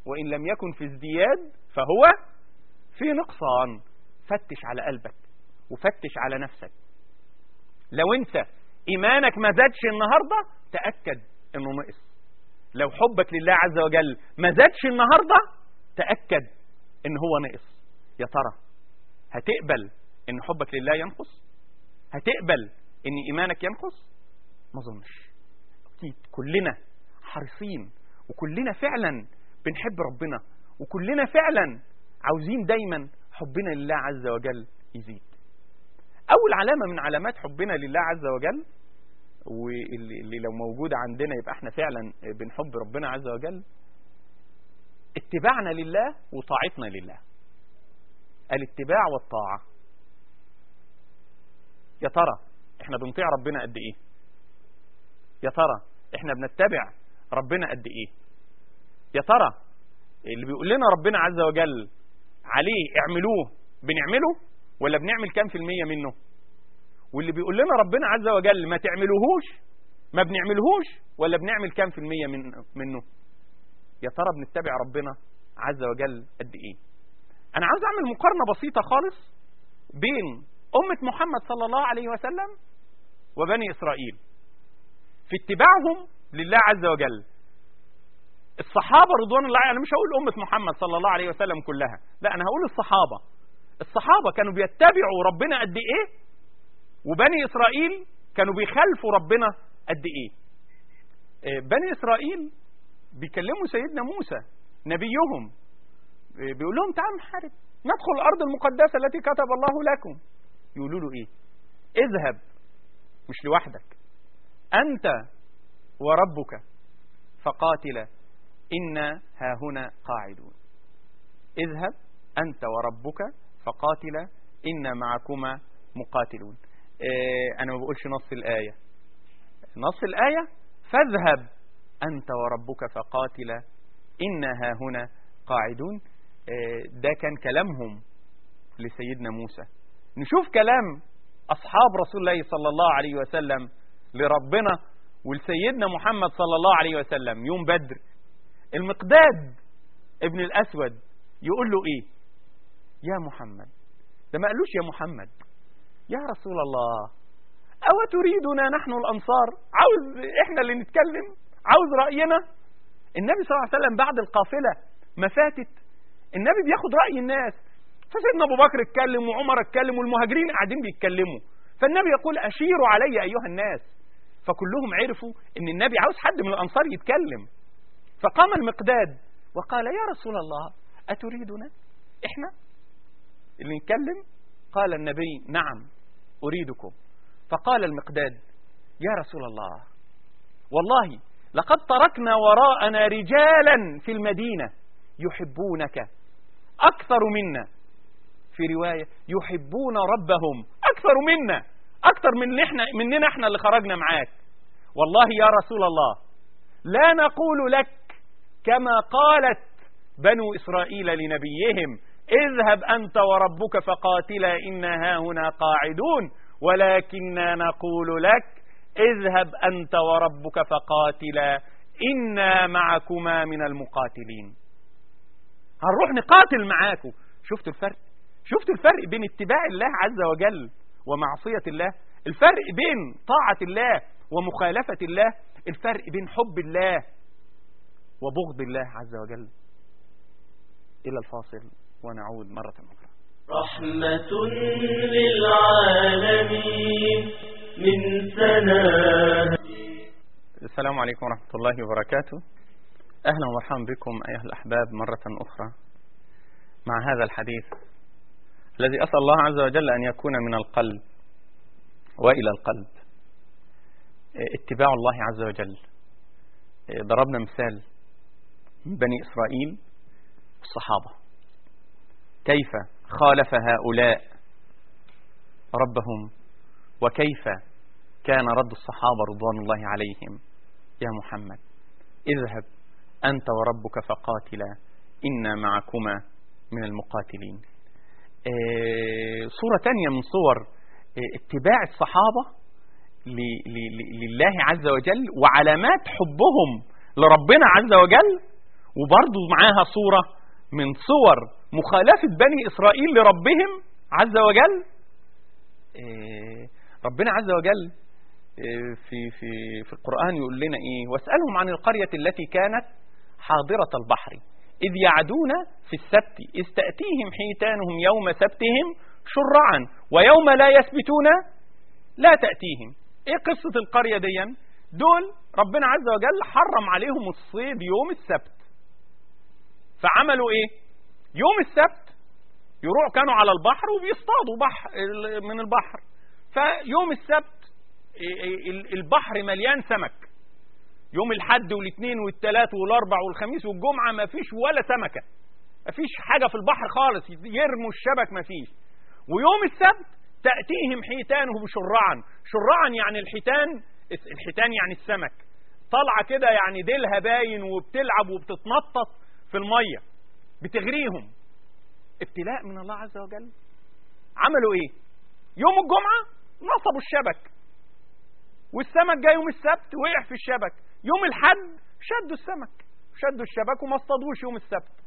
وإن لم يكن في ازدياد فهو في نقصان فتش على قلبك وفتش على نفسك لو انت ايمانك ما زادش النهاردة تأكد انه نقص لو حبك لله عز وجل ما زادش النهاردة تأكد ان هو نقص يا ترى هتقبل ان حبك لله ينقص هتقبل ان ايمانك ينقص ما اظنش اكيد كلنا حريصين وكلنا فعلا بنحب ربنا وكلنا فعلا عاوزين دايما حبنا لله عز وجل يزيد اول علامة من علامات حبنا لله عز وجل واللي اللي لو موجودة عندنا يبقى احنا فعلا بنحب ربنا عز وجل اتباعنا لله وطاعتنا لله الاتباع والطاعة يا ترى احنا بنطيع ربنا قد ايه يا ترى احنا بنتبع ربنا قد ايه يا ترى اللي بيقول لنا ربنا عز وجل عليه اعملوه بنعمله ولا بنعمل كام في المية منه واللي بيقول لنا ربنا عز وجل ما تعملوهوش ما بنعملهوش ولا بنعمل كام في المية من منه يا ترى بنتبع ربنا عز وجل قد ايه انا عاوز اعمل مقارنة بسيطة خالص بين امة محمد صلى الله عليه وسلم وبني اسرائيل في اتباعهم لله عز وجل الصحابة رضوان الله انا مش هقول امة محمد صلى الله عليه وسلم كلها لا انا هقول الصحابة الصحابة كانوا بيتبعوا ربنا قد ايه وبني اسرائيل كانوا بيخالفوا ربنا قد ايه بني اسرائيل بيكلموا سيدنا موسى نبيهم بيقول لهم تعالوا نحارب ندخل الارض المقدسة التي كتب الله لكم يقولوا له ايه اذهب مش لوحدك انت وربك فقاتلا إنا ها هنا قاعدون اذهب أنت وربك فقاتلا إنا معكما مقاتلون اه أنا ما بقولش نص الآية نص الآية فاذهب أنت وربك فقاتلا إنا ها هنا قاعدون اه ده كان كلامهم لسيدنا موسى نشوف كلام أصحاب رسول الله صلى الله عليه وسلم لربنا ولسيدنا محمد صلى الله عليه وسلم يوم بدر المقداد ابن الأسود يقول له إيه يا محمد ده ما قالوش يا محمد يا رسول الله أو تريدنا نحن الأنصار عاوز إحنا اللي نتكلم عاوز رأينا النبي صلى الله عليه وسلم بعد القافلة ما فاتت النبي بياخد رأي الناس فسيدنا أبو بكر اتكلم وعمر اتكلم والمهاجرين قاعدين بيتكلموا فالنبي يقول أشيروا علي أيها الناس فكلهم عرفوا ان النبي عاوز حد من الأنصار يتكلم فقام المقداد وقال يا رسول الله أتريدنا إحنا اللي نتكلم قال النبي نعم أريدكم فقال المقداد يا رسول الله والله لقد تركنا وراءنا رجالا في المدينة يحبونك أكثر منا في رواية يحبون ربهم أكثر منا أكثر من احنا مننا احنا اللي خرجنا معاك والله يا رسول الله لا نقول لك كما قالت بنو إسرائيل لنبيهم اذهب أنت وربك فقاتلا إنا ها هنا قاعدون ولكننا نقول لك اذهب أنت وربك فقاتلا إنا معكما من المقاتلين هنروح نقاتل معاكم شفتوا الفرق شفتوا الفرق بين اتباع الله عز وجل ومعصية الله الفرق بين طاعة الله ومخالفة الله الفرق بين حب الله وبغض الله عز وجل إلى الفاصل ونعود مرة أخرى رحمة للعالمين من سناه السلام عليكم ورحمة الله وبركاته أهلا ومرحبا بكم أيها الأحباب مرة أخرى مع هذا الحديث الذي أسأل الله عز وجل أن يكون من القلب وإلى القلب اتباع الله عز وجل ضربنا مثال بني إسرائيل الصحابة كيف خالف هؤلاء ربهم وكيف كان رد الصحابة رضوان الله عليهم يا محمد اذهب أنت وربك فقاتلا إنا معكما من المقاتلين صورة تانية من صور اتباع الصحابة لله عز وجل وعلامات حبهم لربنا عز وجل وبرضه معاها صورة من صور مخالفة بني إسرائيل لربهم عز وجل إيه، ربنا عز وجل إيه، في في في القرآن يقول لنا إيه واسألهم عن القرية التي كانت حاضرة البحر إذ يعدون في السبت إذ تأتيهم حيتانهم يوم سبتهم شرعا ويوم لا يثبتون لا تأتيهم إيه قصة القرية دي دول ربنا عز وجل حرم عليهم الصيد يوم السبت فعملوا إيه يوم السبت يروح كانوا على البحر وبيصطادوا بحر من البحر فيوم السبت البحر مليان سمك يوم الحد والاثنين والثلاث والاربع والخميس والجمعه ما فيش ولا سمكه ما فيش حاجه في البحر خالص يرموا الشبك ما فيش ويوم السبت تاتيهم حيتانهم شرعا شرعا يعني الحيتان الحيتان يعني السمك طالعه كده يعني ديلها باين وبتلعب وبتتنطط في الميه بتغريهم ابتلاء من الله عز وجل عملوا ايه يوم الجمعه نصبوا الشبك والسمك جاي يوم السبت وقع في الشبك يوم الحد شدوا السمك شدوا الشبك وما اصطادوش يوم السبت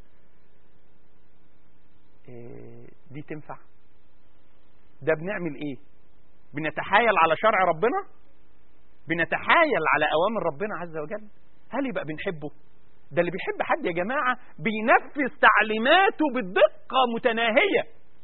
إيه دي تنفع ده بنعمل ايه بنتحايل على شرع ربنا بنتحايل على اوامر ربنا عز وجل هل يبقى بنحبه ده اللي بيحب حد يا جماعة بينفذ تعليماته بدقة متناهية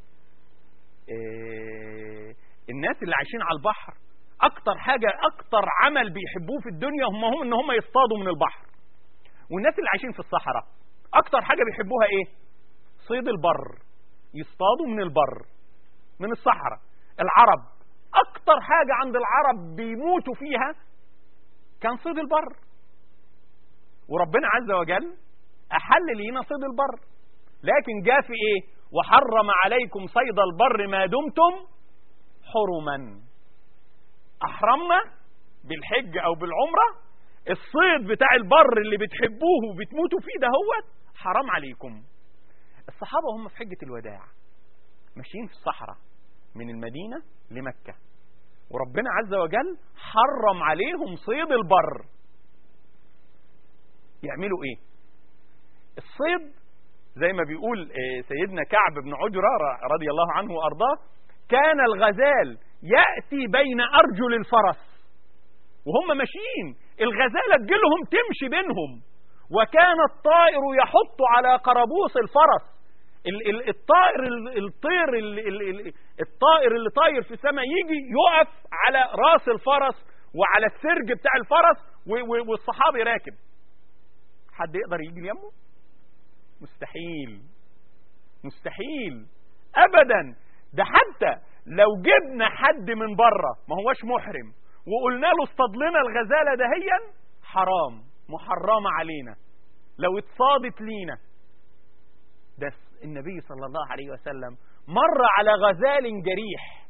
إيه الناس اللي عايشين على البحر اكتر حاجة اكتر عمل بيحبوه في الدنيا هم هم ان هم يصطادوا من البحر والناس اللي عايشين في الصحراء اكتر حاجة بيحبوها ايه صيد البر يصطادوا من البر من الصحراء العرب اكتر حاجة عند العرب بيموتوا فيها كان صيد البر وربنا عز وجل احل لينا صيد البر لكن جاء في ايه وحرم عليكم صيد البر ما دمتم حرما احرمنا بالحج او بالعمرة الصيد بتاع البر اللي بتحبوه وبتموتوا فيه ده هو حرام عليكم الصحابة هم في حجة الوداع ماشيين في الصحراء من المدينة لمكة وربنا عز وجل حرم عليهم صيد البر يعملوا ايه الصيد زي ما بيقول سيدنا كعب بن عجرة رضي الله عنه وارضاه كان الغزال يأتي بين أرجل الفرس وهم ماشيين الغزالة تجيلهم تمشي بينهم وكان الطائر يحط على قربوس الفرس الطائر الطير الطائر اللي طاير في السماء يجي يقف على راس الفرس وعلى السرج بتاع الفرس والصحابي راكب حد يقدر يجي ليمه مستحيل مستحيل ابدا ده حتى لو جبنا حد من بره ما هوش محرم وقلنا له اصطاد لنا الغزاله دهيا حرام محرمه علينا لو اتصادت لينا ده النبي صلى الله عليه وسلم مر على غزال جريح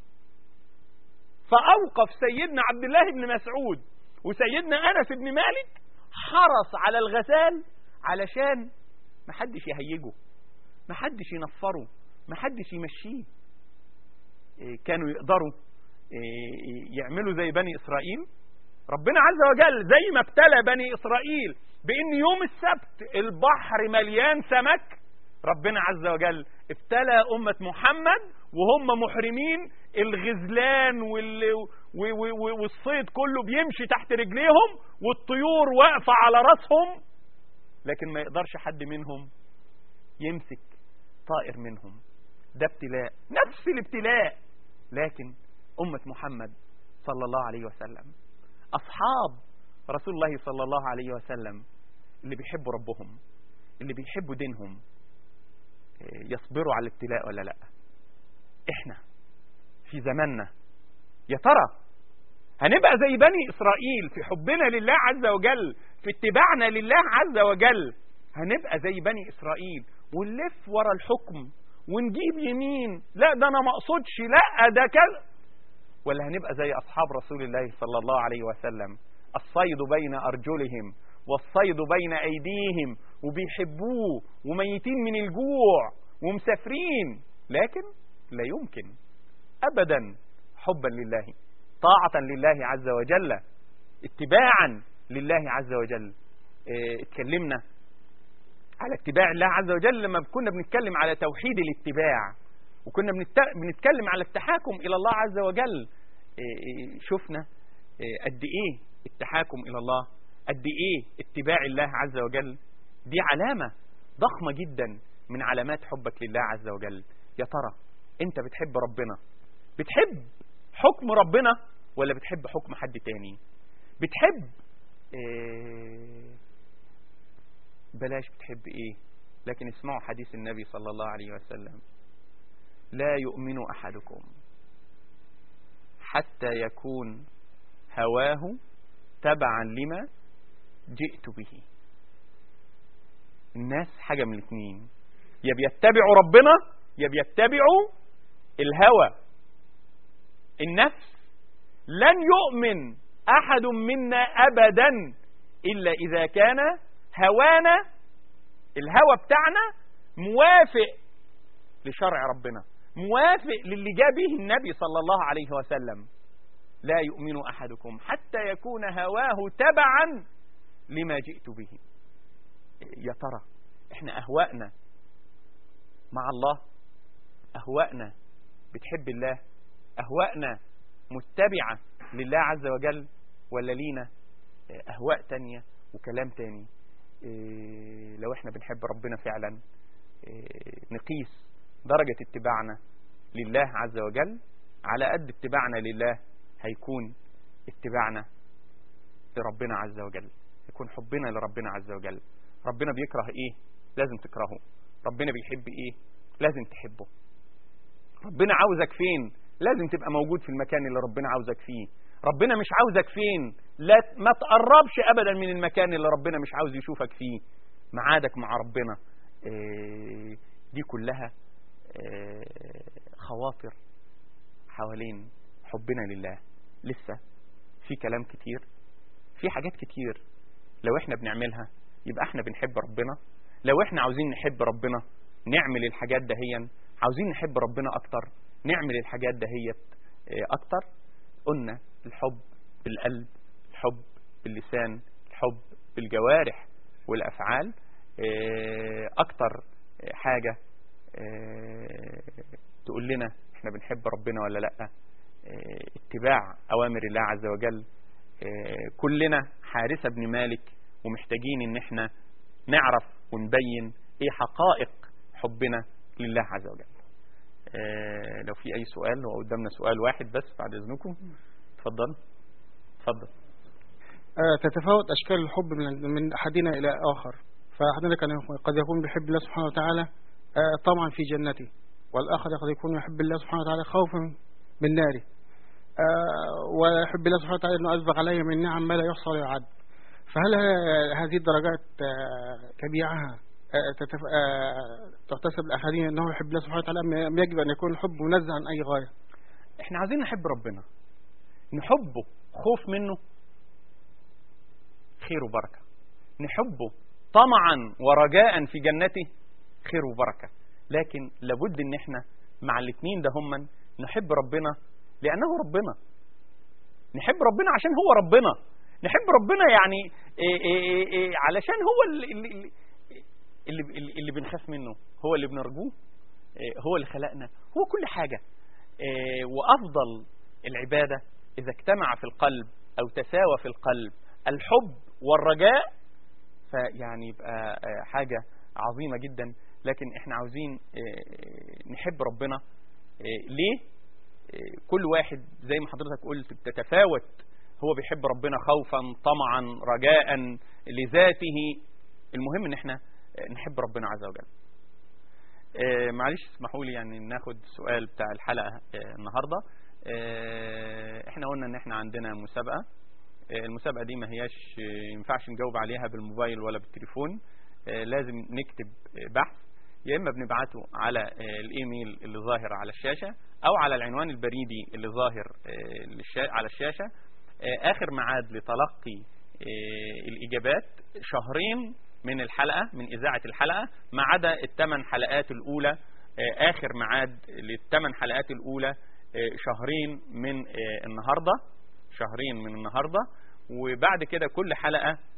فأوقف سيدنا عبد الله بن مسعود وسيدنا أنس بن مالك حرص على الغزال علشان محدش يهيجه محدش ينفره محدش يمشيه كانوا يقدروا يعملوا زي بني إسرائيل ربنا عز وجل زي ما ابتلى بني إسرائيل بأن يوم السبت البحر مليان سمك ربنا عز وجل ابتلى أمة محمد وهم محرمين الغزلان والصيد كله بيمشي تحت رجليهم والطيور واقفة على راسهم لكن ما يقدرش حد منهم يمسك طائر منهم ده ابتلاء نفس الابتلاء لكن أمة محمد صلى الله عليه وسلم أصحاب رسول الله صلى الله عليه وسلم اللي بيحبوا ربهم اللي بيحبوا دينهم يصبروا على الابتلاء ولا لا احنا في زماننا يا ترى هنبقى زي بني إسرائيل في حبنا لله عز وجل في اتباعنا لله عز وجل هنبقى زي بني إسرائيل ونلف ورا الحكم ونجيب يمين لا ده أنا ما اقصدش لا ده كذا ولا هنبقى زي أصحاب رسول الله صلى الله عليه وسلم الصيد بين أرجلهم والصيد بين أيديهم وبيحبوه وميتين من الجوع ومسافرين لكن لا يمكن أبدا حبا لله طاعة لله عز وجل اتباعا لله عز وجل اه اتكلمنا على اتباع الله عز وجل لما كنا بنتكلم على توحيد الاتباع وكنا بنت- بنتكلم على التحاكم إلى الله عز وجل إيه إيه شفنا إيه قد إيه التحاكم إلى الله قد إيه اتباع الله عز وجل دي علامة ضخمة جدا من علامات حبك لله عز وجل يا ترى انت بتحب ربنا بتحب حكم ربنا ولا بتحب حكم حد تاني بتحب إيه بلاش بتحب ايه لكن اسمعوا حديث النبي صلى الله عليه وسلم لا يؤمن احدكم حتى يكون هواه تبعا لما جئت به الناس حاجة من الاثنين يا بيتبعوا ربنا يا بيتبعوا الهوى النفس لن يؤمن أحد منا أبدا إلا إذا كان هوانا الهوى بتاعنا موافق لشرع ربنا موافق للي جاء به النبي صلى الله عليه وسلم لا يؤمن أحدكم حتى يكون هواه تبعا لما جئت به يا ترى احنا أهواءنا مع الله أهواءنا بتحب الله أهواءنا متبعة لله عز وجل ولا لينا أهواء تانية وكلام تاني إيه لو احنا بنحب ربنا فعلا إيه نقيس درجة اتباعنا لله عز وجل على قد اتباعنا لله هيكون اتباعنا لربنا عز وجل يكون حبنا لربنا عز وجل ربنا بيكره ايه لازم تكرهه ربنا بيحب ايه لازم تحبه ربنا عاوزك فين لازم تبقى موجود في المكان اللي ربنا عاوزك فيه ربنا مش عاوزك فين لا ما تقربش ابدا من المكان اللي ربنا مش عاوز يشوفك فيه معادك مع ربنا إيه دي كلها إيه خواطر حوالين حبنا لله لسه في كلام كتير في حاجات كتير لو احنا بنعملها يبقى احنا بنحب ربنا لو احنا عاوزين نحب ربنا نعمل الحاجات دهيا عاوزين نحب ربنا اكتر نعمل الحاجات دهيت اكتر قلنا الحب بالقلب الحب باللسان الحب بالجوارح والافعال اكتر حاجة تقول لنا احنا بنحب ربنا ولا لا اتباع اوامر الله عز وجل كلنا حارثة بن مالك ومحتاجين ان احنا نعرف ونبين ايه حقائق حبنا لله عز وجل اه لو في اي سؤال هو قدامنا سؤال واحد بس بعد اذنكم اتفضل اتفضل آه تتفاوت اشكال الحب من من احدنا الى اخر فاحدنا كان قد يكون بيحب الله سبحانه وتعالى آه طمعا في جنته والاخر قد يكون يحب الله سبحانه وتعالى خوفا من ناره آه ويحب الله سبحانه وتعالى انه اسبغ علي من نعم ما لا يحصى ولا يعد فهل هذه الدرجات كبيعها تتف... تحتسب لأحدين أنه يحب الله سبحانه وتعالى أم يجب أن يكون الحب منزه عن أي غاية احنا عايزين نحب ربنا نحبه خوف منه خير وبركة نحبه طمعا ورجاء في جنته خير وبركة لكن لابد ان احنا مع الاثنين ده هم نحب ربنا لأنه ربنا نحب ربنا عشان هو ربنا نحب ربنا يعني إيه إيه إيه علشان هو اللي, اللي, اللي, اللي بنخاف منه هو اللي بنرجوه هو اللي خلقنا هو كل حاجة وأفضل العبادة إذا اجتمع في القلب أو تساوى في القلب الحب والرجاء فيعني يبقى حاجة عظيمة جدا لكن احنا عاوزين نحب ربنا ليه كل واحد زي ما حضرتك قلت بتتفاوت هو بيحب ربنا خوفا طمعا رجاء لذاته المهم ان احنا نحب ربنا عز وجل آه معلش اسمحوا لي يعني ناخد السؤال بتاع الحلقة آه النهاردة آه احنا قلنا ان احنا عندنا مسابقة المسابقة دي ما هياش ينفعش نجاوب عليها بالموبايل ولا بالتليفون لازم نكتب بحث يا اما بنبعته على الايميل اللي ظاهر على الشاشة او على العنوان البريدي اللي ظاهر على الشاشة اخر ميعاد لتلقي الاجابات شهرين من الحلقة من اذاعة الحلقة ما عدا الثمان حلقات الاولى اخر ميعاد للثمان حلقات الاولى شهرين من النهاردة شهرين من النهاردة وبعد كده كل حلقة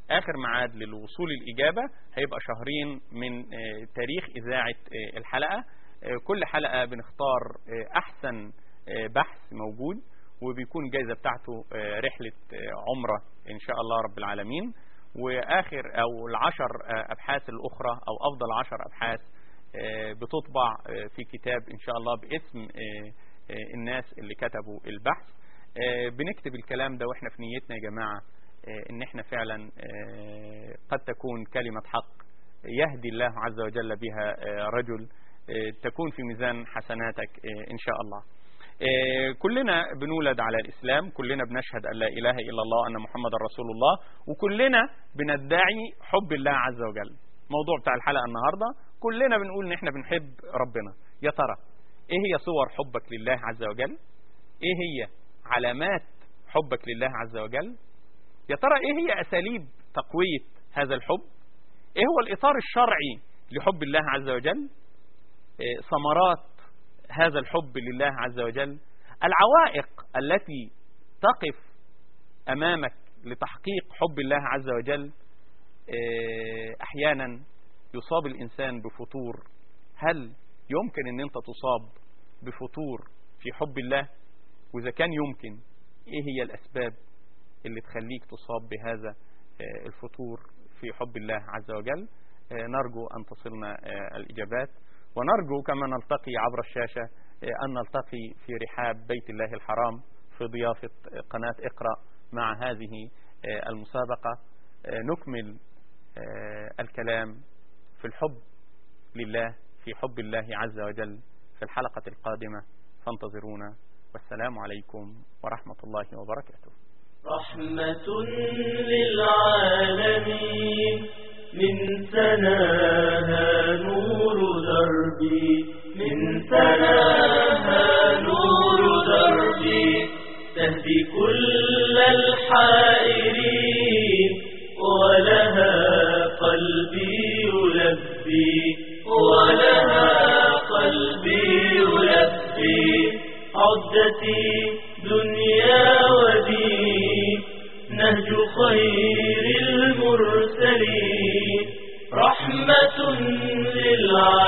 آخر ميعاد للوصول الإجابة هيبقى شهرين من آه، تاريخ إذاعة آه، الحلقة آه، كل حلقة بنختار آه، أحسن آه، بحث موجود وبيكون الجائزة بتاعته آه، رحلة آه، عمرة إن شاء الله رب العالمين وآخر أو العشر آه، أبحاث الأخرى أو أفضل عشر أبحاث آه، بتطبع آه، في كتاب إن شاء الله باسم آه، آه، الناس اللي كتبوا البحث آه، بنكتب الكلام ده واحنا في نيتنا يا جماعة آه، ان احنا فعلا آه، قد تكون كلمة حق يهدي الله عز وجل بها آه، رجل آه، تكون في ميزان حسناتك آه، ان شاء الله آه، كلنا بنولد على الإسلام كلنا بنشهد أن لا إله إلا الله وأن محمد رسول الله وكلنا بندعي حب الله عز وجل موضوع بتاع الحلقة النهاردة كلنا بنقول ان احنا بنحب ربنا يا ترى ايه هي صور حبك لله عز وجل ايه هي علامات حبك لله عز وجل يا ترى ايه هي اساليب تقوية هذا الحب ايه هو الاطار الشرعي لحب الله عز وجل إيه ثمرات هذا الحب لله عز وجل العوائق التي تقف امامك لتحقيق حب الله عز وجل إيه احيانا يصاب الانسان بفتور هل يمكن ان انت تصاب بفتور في حب الله واذا كان يمكن ايه هي الاسباب اللي تخليك تصاب بهذا آه، الفتور في حب الله عز وجل آه، نرجو ان تصلنا آه، الاجابات ونرجو كما نلتقي عبر الشاشة آه، ان نلتقي في رحاب بيت الله الحرام في ضيافة آه، قناة اقرأ مع هذه آه، المسابقة آه، نكمل آه، الكلام في الحب لله في حب الله عز وجل في الحلقة القادمة فانتظرونا والسلام عليكم ورحمة الله وبركاته رحمة للعالمين من سناها نور دربي من سناها نور دربي تهدي كل الحائرين ولها قلبي يلبي ولها قلبي يلبي عدتي دنيا ودين نهج خير المرسلين رحمة للعالمين